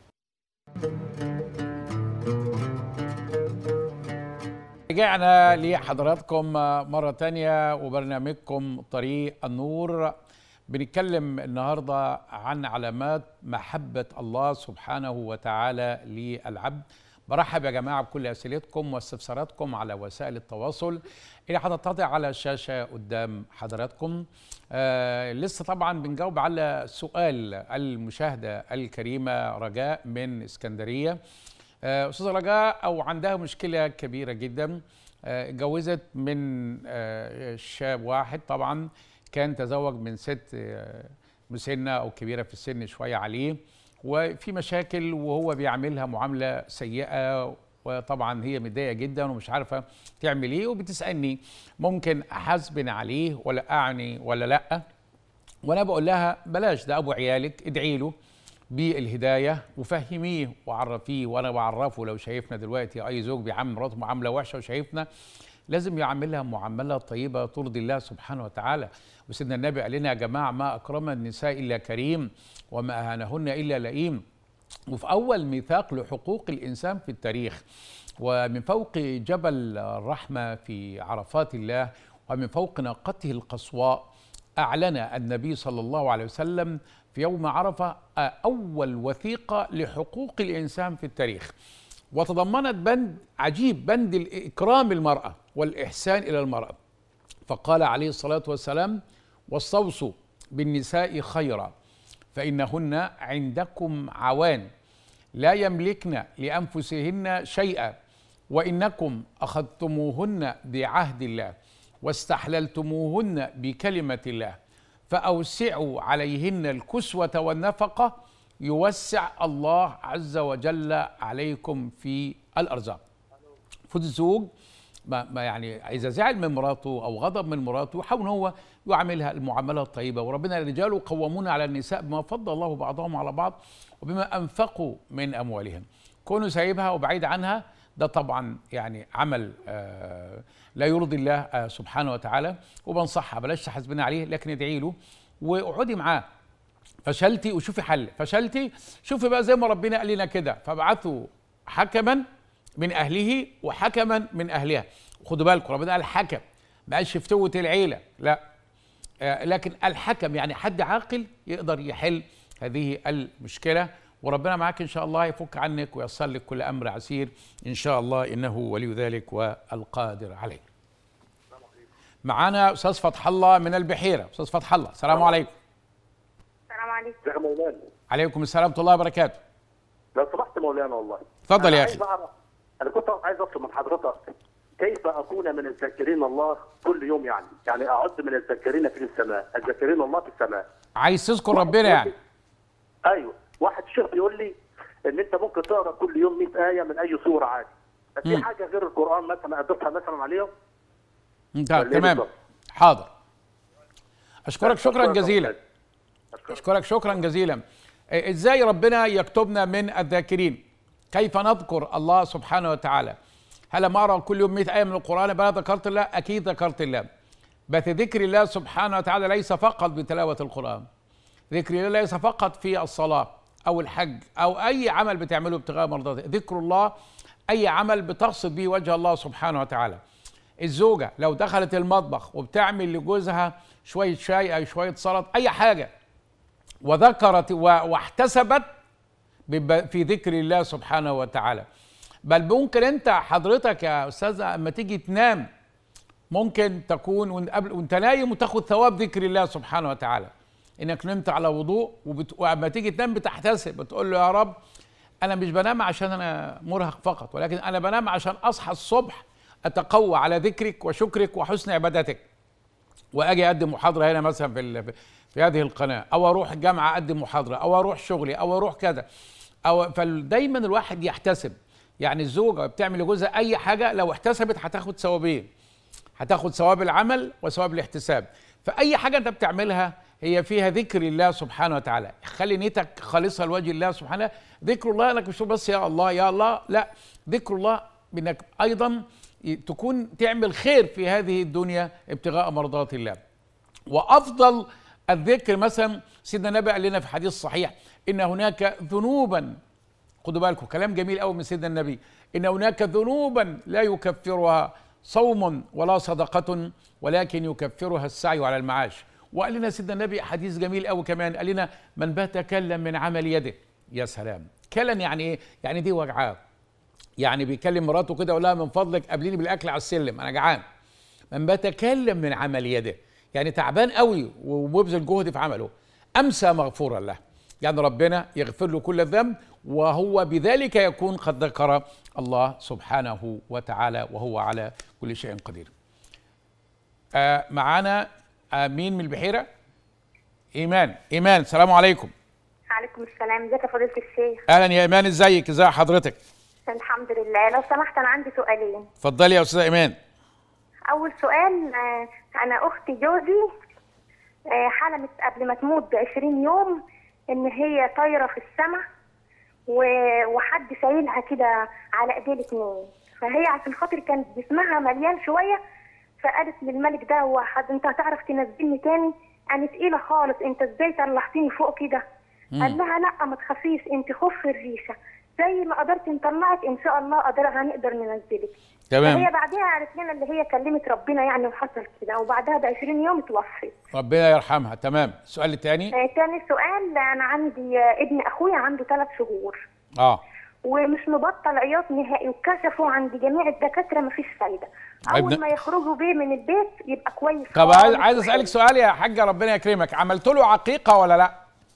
رجعنا لحضراتكم مرة تانية وبرنامجكم طريق النور بنتكلم النهاردة عن علامات محبة الله سبحانه وتعالى للعبد برحب يا جماعة بكل أسئلتكم واستفساراتكم على وسائل التواصل اللي هتتضع على الشاشة قدام حضراتكم آه لسه طبعا بنجاوب على سؤال المشاهدة الكريمة رجاء من اسكندرية آه، استاذه رجاء او عندها مشكله كبيره جدا آه، اتجوزت من آه، شاب واحد طبعا كان تزوج من ست آه، مسنه او كبيره في السن شويه عليه وفي مشاكل وهو بيعملها معامله سيئه وطبعا هي متضايقه جدا ومش عارفه تعمل ايه وبتسالني ممكن احاسبن عليه ولا اعني ولا لا وانا بقول لها بلاش ده ابو عيالك ادعي له بالهدايه وفهميه وعرفيه وانا بعرفه لو شايفنا دلوقتي اي زوج بيعامل مراته معامله وحشه وشايفنا لازم يعاملها معامله طيبه ترضي الله سبحانه وتعالى وسيدنا النبي قال لنا يا جماعه ما اكرم النساء الا كريم وما اهانهن الا لئيم وفي اول ميثاق لحقوق الانسان في التاريخ ومن فوق جبل الرحمه في عرفات الله ومن فوق ناقته القصواء أعلن النبي صلى الله عليه وسلم في يوم عرفة أول وثيقة لحقوق الإنسان في التاريخ وتضمنت بند عجيب بند إكرام المرأة والإحسان إلى المرأة فقال عليه الصلاة والسلام واستوصوا بالنساء خيرا فإنهن عندكم عوان لا يملكن لأنفسهن شيئا وإنكم أخذتموهن بعهد الله واستحللتموهن بكلمة الله فأوسعوا عليهن الكسوة والنفقة يوسع الله عز وجل عليكم في الأرزاق فوت الزوج ما ما يعني اذا زعل من مراته او غضب من مراته يحاول هو يعاملها المعامله الطيبه وربنا الرجال قوامون على النساء بما فضل الله بعضهم على بعض وبما انفقوا من اموالهم كونه سايبها وبعيد عنها ده طبعا يعني عمل آه لا يرضي الله آه سبحانه وتعالى وبنصحها بلاش تحاسبنا عليه لكن ادعي له واقعدي معاه فشلتي وشوفي حل فشلتي شوفي بقى زي ما ربنا قال لنا كده فابعثوا حكما من اهله وحكما من اهلها خدوا بالكم ربنا قال حكم ما قالش فتوة العيله لا آه، لكن الحكم يعني حد عاقل يقدر يحل هذه المشكله وربنا معاك ان شاء الله يفك عنك وييسر لك كل امر عسير ان شاء الله انه ولي ذلك والقادر عليه. معانا استاذ فتح الله من البحيره، استاذ فتح الله، السلام عليكم. السلام عليكم ازيك يا مولانا عليكم السلام ورحمه الله وبركاته. لو سمحت مولانا والله اتفضل أنا يا عايز اخي. أعرف- انا كنت عايز اطلب من حضرتك كيف اكون من الذاكرين الله كل يوم يعني يعني اعد من الذاكرين في السماء الذاكرين الله في السماء عايز تذكر ربنا يعني. ايوه واحد شيخ بيقول لي ان انت ممكن تقرا كل يوم 100 ايه من اي سوره عادي بس في مم. حاجه غير القران مثلا اضيفها مثلا عليهم انت ولا إيه تمام بالظبط؟ حاضر. اشكرك شكرا أشكرك يا جزيلا. مولانا. أشكرك. اشكرك شكرا جزيلا إيه، ازاي ربنا يكتبنا من الذاكرين كيف نذكر الله سبحانه وتعالى هل لما اقرا كل يوم 100 ايه من القران يبقى أنا ذكرت الله اكيد ذكرت الله بس ذكر الله سبحانه وتعالى ليس فقط بتلاوه القران ذكر الله ليس فقط في الصلاه او الحج او اي عمل بتعمله ابتغاء مرضاته ذكر الله اي عمل بتقصد به وجه الله سبحانه وتعالى الزوجه لو دخلت المطبخ وبتعمل لجوزها شويه شاي او شويه سلطه اي حاجه وذكرت و- واحتسبت بب- في ذكر الله سبحانه وتعالى بل ممكن انت حضرتك يا استاذ اما تيجي تنام ممكن تكون وانت قبل وانت نايم وتاخد ثواب ذكر الله سبحانه وتعالى انك نمت على وضوء وبت... واما تيجي تنام بتحتسب بتقول له يا رب انا مش بنام عشان انا مرهق فقط ولكن انا بنام عشان اصحى الصبح اتقوى على ذكرك وشكرك وحسن عبادتك واجي اقدم محاضره هنا مثلا في ال- في هذه القناه او اروح الجامعه اقدم محاضره او اروح شغلي او اروح كذا او فدايما الواحد يحتسب يعني الزوجه بتعمل لجوزها اي حاجه لو احتسبت هتاخد ثوابين هتاخد ثواب العمل وثواب الاحتساب فاي حاجه انت بتعملها هي فيها ذكر الله سبحانه وتعالى خلي نيتك خالصه لوجه الله سبحانه ذكر الله انك مش تقول بس يا الله يا الله لا ذكر الله بانك ايضا تكون تعمل خير في هذه الدنيا ابتغاء مرضات الله وافضل الذكر مثلا سيدنا النبي قال لنا في حديث صحيح ان هناك ذنوبا خدوا بالكم كلام جميل قوي من سيدنا النبي ان هناك ذنوبا لا يكفرها صوم ولا صدقه ولكن يكفرها السعي على المعاش وقال لنا سيدنا النبي حديث جميل قوي كمان قال لنا من بات كلا من عمل يده يا سلام كلا يعني ايه يعني دي وجعاه يعني بيكلم مراته كده يقول لها من فضلك قابليني بالاكل على السلم انا جعان من بتكلم من عمل يده يعني تعبان قوي ومبذل جهد في عمله امسى مغفورا له يعني ربنا يغفر له كل الذنب وهو بذلك يكون قد ذكر الله سبحانه وتعالى وهو على كل شيء قدير آه معانا آه مين من البحيره ايمان ايمان السلام عليكم عليكم السلام ازيك يا فضيله الشيخ اهلا يا ايمان ازيك ازي حضرتك الحمد لله لو سمحت انا عندي سؤالين اتفضلي يا استاذه ايمان اول سؤال آه، انا اختي جوزي آه، حلمت قبل ما تموت ب 20 يوم ان هي طايره في السماء و- وحد شايلها كده على ايديه الاتنين فهي عشان خاطر كانت جسمها مليان شويه فقالت للملك ده هو حد انت هتعرف تنزلني تاني انا تقيله خالص انت ازاي طلعتني فوق كده قال لها لا ما تخافيش انت خف الريشه زي ما قدرت نطلعك ان شاء الله قدر هنقدر ننزلك تمام هي بعدها قالت لنا اللي هي كلمت ربنا يعني وحصل كده وبعدها ب 20 يوم اتوفت. ربنا يرحمها تمام السؤال الثاني آه تاني سؤال انا عندي آه ابن اخويا عنده ثلاث شهور اه ومش مبطل عياط نهائي وكشفوا عند جميع الدكاتره مفيش فايده. اول ابن- ما يخرجوا بيه من البيت يبقى كويس طب خالص عايز عايز اسالك وحلو. سؤال يا حاجه ربنا يكرمك عملت له عقيقه ولا لا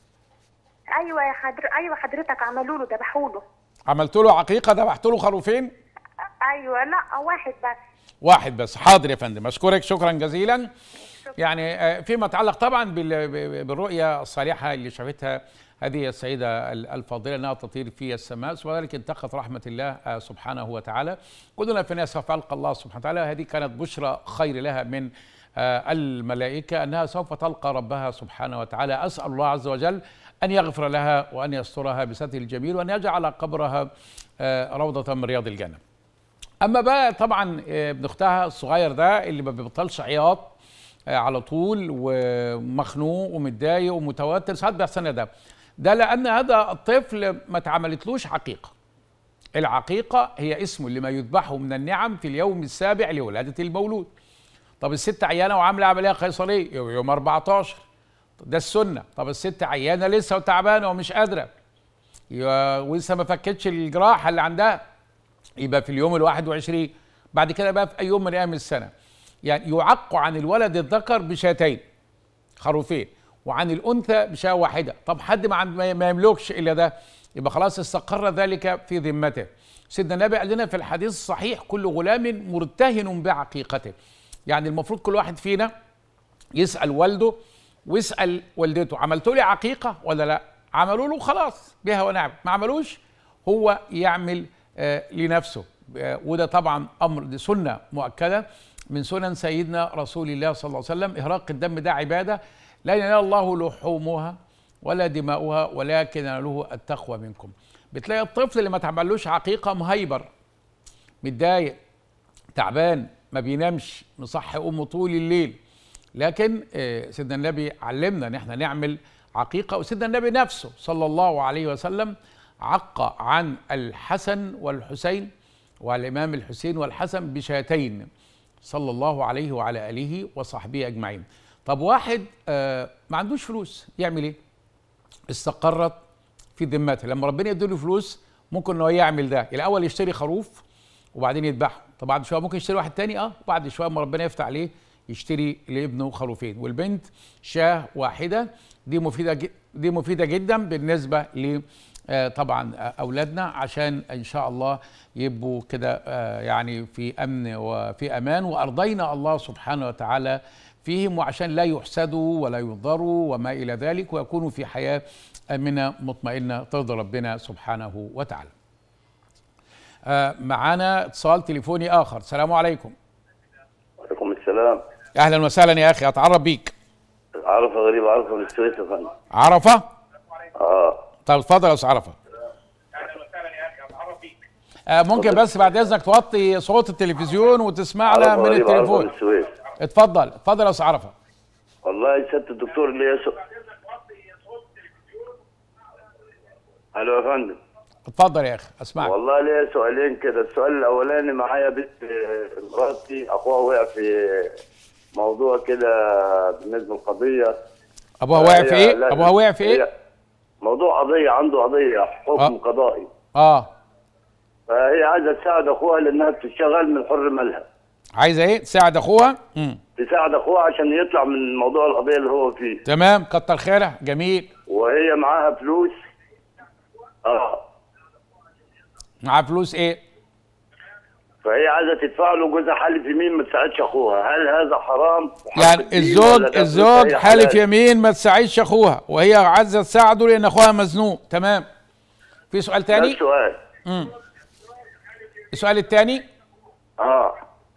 ايوه يا حضر ايوه حضرتك عملوا له ذبحوا له. عملت له عقيقه ذبحت له خروفين ايوه لا واحد بس. واحد بس حاضر يا فندم اشكرك شكرا جزيلا يعني آه، فيما يتعلق طبعا بال- ب- بالرؤيه الصالحه اللي شافتها هذه السيده ال- الفاضله انها تطير في السماء وذلك انتقت رحمه الله آه، سبحانه وتعالى كلنا في ناس سوف يلقى الله سبحانه وتعالى هذه كانت بشرى خير لها من آه، الملائكه انها سوف تلقى ربها سبحانه وتعالى اسال الله عز وجل ان يغفر لها وان يسترها بستره الجميل وان يجعل قبرها آه، روضه من رياض الجنه اما بقى طبعا آه، ابن اختها الصغير ده اللي ما بيبطلش عياط آه، على طول ومخنوق ومتضايق ومتوتر ساعات بيحصل لنا ده ده لان هذا الطفل ما اتعملتلوش عقيقه العقيقه هي اسم لما يذبحه من النعم في اليوم السابع لولاده المولود طب الست عيانه وعامله عمليه قيصريه يوم يوم 14 ده السنه طب الست عيانه لسه وتعبانه ومش قادره يا- ولسه ما فكتش الجراحه اللي عندها يبقى في اليوم ال 21 بعد كده بقى في اي يوم من ايام السنه يعني يعق عن الولد الذكر بشاتين خروفين وعن الانثى بشاه واحده طب حد ما, عند ما يملكش الا ده يبقى خلاص استقر ذلك في ذمته سيدنا النبي قال لنا في الحديث الصحيح كل غلام مرتهن بعقيقته يعني المفروض كل واحد فينا يسال والده ويسال والدته عملتوا لي عقيقه ولا لا عملوا له خلاص بها ونعم ما عملوش هو يعمل آه لنفسه آه وده طبعا امر دي سنه مؤكده من سنن سيدنا رسول الله صلى الله عليه وسلم اهراق الدم ده عباده لا ينال الله لحومها ولا دماؤها ولكن يناله التقوى منكم بتلاقي الطفل اللي ما تعملوش عقيقه مهيبر متضايق تعبان ما بينامش مصحي امه طول الليل لكن آه، سيدنا النبي علمنا ان احنا نعمل عقيقه وسيدنا النبي نفسه صلى الله عليه وسلم عق عن الحسن والحسين والامام الحسين والحسن بشاتين صلى الله عليه وعلى اله وصحبه اجمعين طب واحد آه، ما عندوش فلوس يعمل ايه استقرت في ذمته لما ربنا يديله فلوس ممكن ان هو يعمل ده الاول يشتري خروف وبعدين يذبحه طب بعد شويه ممكن يشتري واحد تاني اه وبعد شويه ما ربنا يفتح عليه يشتري لابنه خروفين والبنت شاه واحده دي مفيده ج- دي مفيده جدا بالنسبه ل آه، طبعا آه، اولادنا عشان ان شاء الله يبقوا كده آه، يعني في امن وفي امان وارضينا الله سبحانه وتعالى فيهم وعشان لا يحسدوا ولا يضروا وما الى ذلك ويكونوا في حياه امنه مطمئنه ترضى ربنا سبحانه وتعالى. آه، معانا اتصال تليفوني اخر السلام عليكم وعليكم السلام اهلا وسهلا يا اخي اتعرف بيك عرفة غريبة عرفة من السويس يا فندم عرفه اه طب اتفضل يا استاذ عرفه آه ممكن بس بعد اذنك توطي صوت التلفزيون وتسمعنا عرفة من غريبة عرفة التليفون من السويس اتفضل اتفضل يا استاذ عرفه والله سيادة الدكتور اللي يسو... الو يا فندم اتفضل يا اخي اسمعك والله ليا سؤالين كده السؤال الاولاني معايا بنت آه، مراتي اخوها وقع في موضوع كده بالنسبه للقضيه ابوها وقع في هي- ايه لا- ابوها وقع في ايه هي موضوع قضيه عنده قضيه حكم آه. قضائي اه فهي عايزه تساعد اخوها لانها بتشتغل من حر مالها عايزه ايه تساعد اخوها امم تساعد اخوها عشان يطلع من موضوع القضيه اللي هو فيه تمام كتر خيرها جميل وهي معاها فلوس اه معاه فلوس ايه فهي عايزه تدفع له جوزها حالف يمين ما تساعدش اخوها هل هذا حرام وحق يعني الدين ولا الزوج ده الزوج هي حالف حلال؟ يمين ما تساعدش اخوها وهي عايزه تساعده لان اخوها مزنوق تمام في سؤال ده تاني السؤال امم السؤال الثاني اه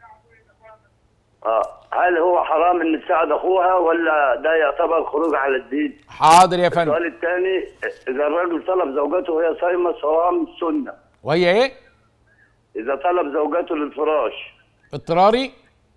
اه هل هو حرام ان تساعد اخوها ولا ده يعتبر خروج على الدين؟ حاضر يا فندم السؤال الثاني اذا الرجل طلب زوجته وهي صايمه صوام سنه وهي ايه اذا طلب زوجته للفراش اضطراري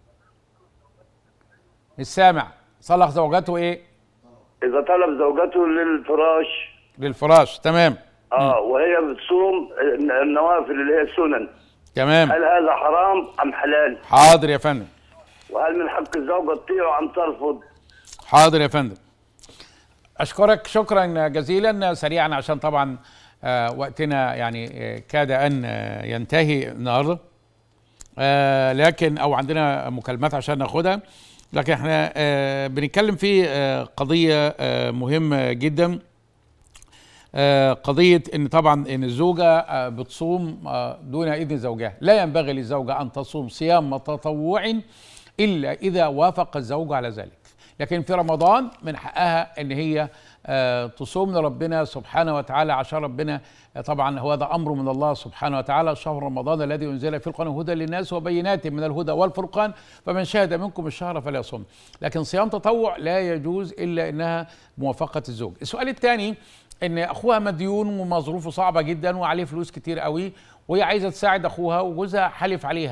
مش سامع صلح زوجته ايه اذا طلب زوجته للفراش للفراش تمام اه وهي بتصوم النوافل اللي هي السنن تمام هل هذا حرام ام حلال؟ حاضر يا فندم وهل من حق الزوجه تطيع ام ترفض؟ حاضر يا فندم اشكرك شكرا جزيلا سريعا عشان طبعا آه، وقتنا يعني آه، كاد ان آه، ينتهي النهارده آه، لكن او عندنا مكالمات عشان ناخدها لكن احنا آه، بنتكلم في آه، قضيه آه، مهمه جدا آه، قضيه ان طبعا ان الزوجه آه، بتصوم آه، دون اذن زوجها لا ينبغي للزوجه ان تصوم صيام تطوع الا اذا وافق الزوج على ذلك لكن في رمضان من حقها ان هي آه، تصوم لربنا سبحانه وتعالى عشان ربنا آه، طبعا هو هذا امر من الله سبحانه وتعالى شهر رمضان الذي انزل فيه القران هدى للناس وبينات من الهدى والفرقان فمن شهد منكم الشهر فليصم لكن صيام تطوع لا يجوز الا انها موافقه الزوج السؤال الثاني ان اخوها مديون ومظروفه صعبه جدا وعليه فلوس كتير قوي وهي عايزه تساعد اخوها وجوزها حلف عليها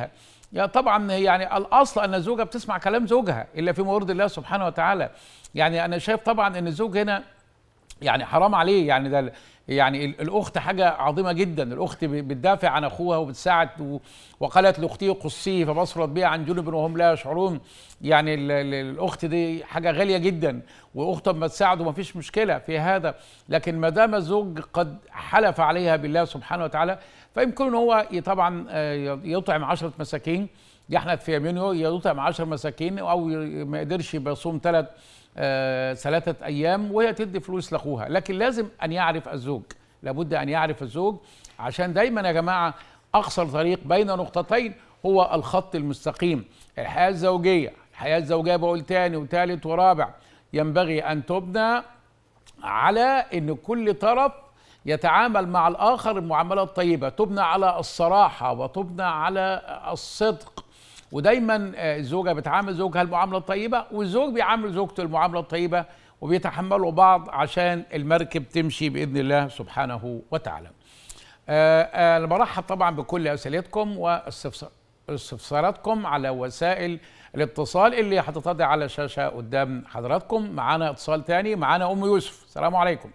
يا طبعا يعني الاصل ان الزوجه بتسمع كلام زوجها الا في مرض الله سبحانه وتعالى يعني انا شايف طبعا ان الزوج هنا يعني حرام عليه يعني ده يعني ال- الاخت حاجه عظيمه جدا الاخت ب- بتدافع عن اخوها وبتساعد و- وقالت لاختي قصيه فبصرت بها عن جنب وهم لا يشعرون يعني ال- ال- الاخت دي حاجه غاليه جدا واخته ما تساعده ما فيش مشكله في هذا لكن ما دام الزوج قد حلف عليها بالله سبحانه وتعالى فيمكن هو ي- طبعا آه، يطعم عشرة مساكين يحنث في يمينه يطعم عشر مساكين او ي- ما يقدرش يصوم ثلاث آه، ثلاثة أيام وهي تدي فلوس لأخوها لكن لازم أن يعرف الزوج لابد أن يعرف الزوج عشان دايما يا جماعة أقصر طريق بين نقطتين هو الخط المستقيم الحياة الزوجية الحياة الزوجية بقول تاني وتالت ورابع ينبغي أن تبنى على ان كل طرف يتعامل مع الاخر المعامله الطيبه تبنى على الصراحه وتبنى على الصدق ودايما آه، الزوجه بتعامل زوجها المعامله الطيبه والزوج بيعامل زوجته المعامله الطيبه وبيتحملوا بعض عشان المركب تمشي باذن الله سبحانه وتعالى. آه، آه، انا برحب طبعا بكل اسئلتكم واستفسار- استفساراتكم على وسائل الاتصال اللي هتتضع على الشاشه قدام حضراتكم معانا اتصال تاني معانا ام يوسف السلام عليكم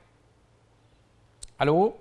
الو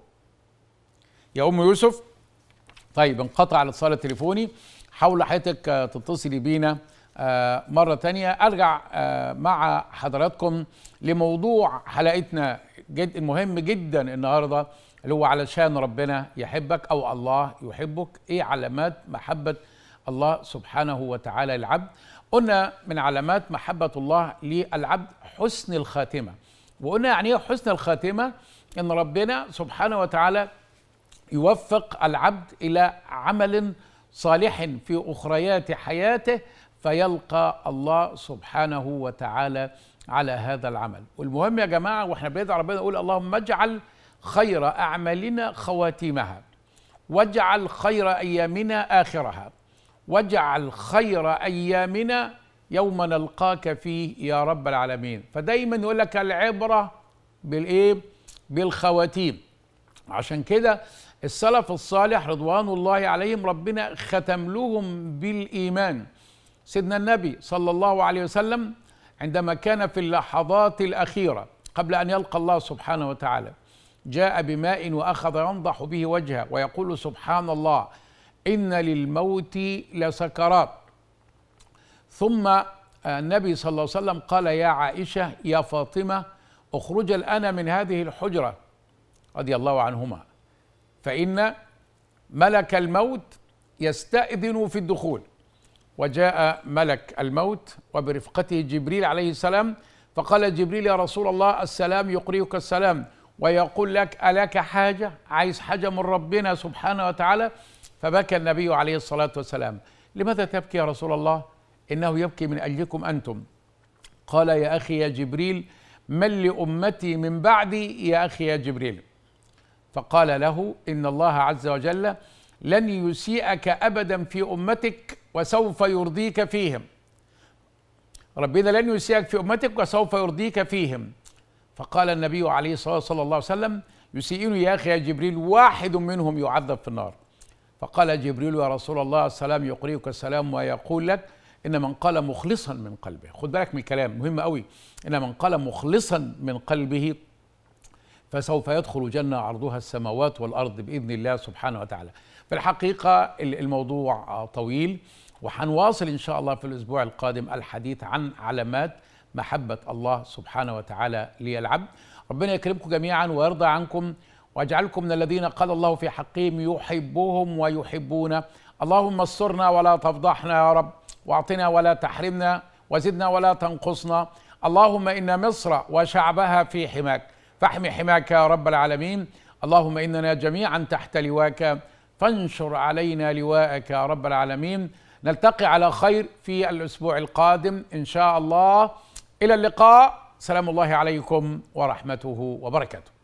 يا ام يوسف طيب انقطع الاتصال التليفوني حاول حضرتك آه، تتصلي بينا آه، مرة تانية أرجع آه، مع حضراتكم لموضوع حلقتنا جد مهم جدا النهاردة اللي هو علشان ربنا يحبك أو الله يحبك إيه علامات محبة الله سبحانه وتعالى للعبد قلنا من علامات محبة الله للعبد حسن الخاتمة وقلنا يعني ايه حسن الخاتمة ان ربنا سبحانه وتعالى يوفق العبد الى عمل صالح في اخريات حياته فيلقى الله سبحانه وتعالى على هذا العمل والمهم يا جماعه واحنا بندعي ربنا نقول اللهم اجعل خير اعمالنا خواتيمها واجعل خير ايامنا اخرها واجعل خير ايامنا يوم نلقاك فيه يا رب العالمين فدايما يقول لك العبره بالايه بالخواتيم عشان كده السلف الصالح رضوان الله عليهم ربنا ختم لهم بالايمان سيدنا النبي صلى الله عليه وسلم عندما كان في اللحظات الاخيره قبل ان يلقى الله سبحانه وتعالى جاء بماء واخذ ينضح به وجهه ويقول سبحان الله ان للموت لسكرات ثم النبي صلى الله عليه وسلم قال يا عائشه يا فاطمه اخرج الان من هذه الحجره رضي الله عنهما فإن ملك الموت يستأذن في الدخول وجاء ملك الموت وبرفقته جبريل عليه السلام فقال جبريل يا رسول الله السلام يقرئك السلام ويقول لك ألك حاجة عايز حاجة من ربنا سبحانه وتعالى فبكى النبي عليه الصلاة والسلام لماذا تبكي يا رسول الله إنه يبكي من أجلكم أنتم قال يا أخي يا جبريل من لأمتي من بعدي يا أخي يا جبريل فقال له ان الله عز وجل لن يسيئك ابدا في امتك وسوف يرضيك فيهم ربنا لن يسيئك في امتك وسوف يرضيك فيهم فقال النبي عليه الصلاه والسلام صلى الله عليه وسلم يسيئني يا اخي يا جبريل واحد منهم يعذب في النار فقال جبريل يا رسول الله السلام يقرئك السلام ويقول لك ان من قال مخلصا من قلبه خد بالك من الكلام مهم قوي ان من قال مخلصا من قلبه فسوف يدخل جنة عرضها السماوات والأرض بإذن الله سبحانه وتعالى في الحقيقة الموضوع طويل وحنواصل إن شاء الله في الأسبوع القادم الحديث عن علامات محبة الله سبحانه وتعالى للعبد ربنا يكرمكم جميعا ويرضى عنكم واجعلكم من الذين قال الله في حقهم يحبهم ويحبون اللهم استرنا ولا تفضحنا يا رب واعطنا ولا تحرمنا وزدنا ولا تنقصنا اللهم إن مصر وشعبها في حماك فاحمي حماك يا رب العالمين اللهم اننا جميعا تحت لواك فانشر علينا لواءك يا رب العالمين نلتقي على خير في الاسبوع القادم ان شاء الله الى اللقاء سلام الله عليكم ورحمته وبركاته